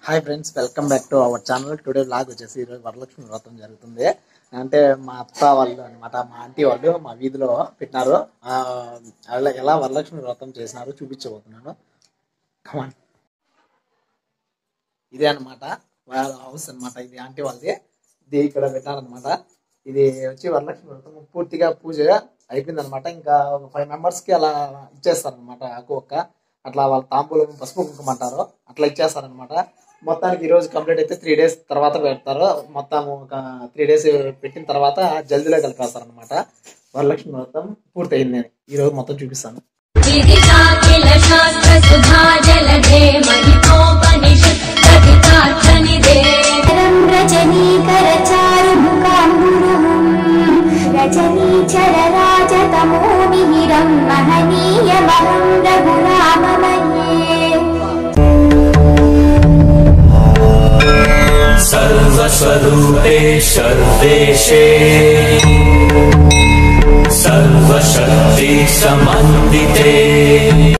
hi friends welcome back to our channel today blog వచ్చేసి ఈరోజు వరలక్ష్మి వ్రతం జరుగుతుంది అంటే మా అత్త వాళ్ళు అనమాట మా ఆంటీ వాళ్ళు మా వీధిలో పెట్టినారు ఆ, అలా ఎలా వరలక్ష్మి వ్రతం చేసినారో చూపించబోతున్నాను కమాన్ ఇదే అనమాట వాళ్ళ హౌస్ అనమాట ఇది ఆంటీ వాళ్ళది ఇది ఇక్కడ పెట్టారనమాట ఇది వచ్చి వరలక్ష్మి వ్రతం పూర్తిగా పూజ అయిపోయింది అనమాట ఇంకా ఒక ఫైవ్ మెంబర్స్ కి అలా ఇచ్చేస్తారనమాట ఆకు ఒక్క అట్లా వాళ్ళ తాంబూలం పసుపు కుంకుమ అంటారు అట్లా ఇచ్చేస్తారనమాట మొత్తానికి ఈ రోజు కంప్లీట్ అయితే త్రీ డేస్ తర్వాత పెడతారు మొత్తం ఒక త్రీ డేస్ పెట్టిన తర్వాత జల్దీలో కలిపేస్తారనమాట వరలక్ష్మి వ్రతం పూర్తయింది ఈ రోజు మొత్తం చూపిస్తాను विदिता किल शास्त्रसुधा जलधे महितोपनिषत् कथितार्थनिधे रजनीकरचारुमुखाम्बुरुहम् रजनीचरराजतमो मिहिरम् महनीयमहं रघुराममन्ये सर्वस्वरूपे सर्वेशे सर्वशक्ति समन्विते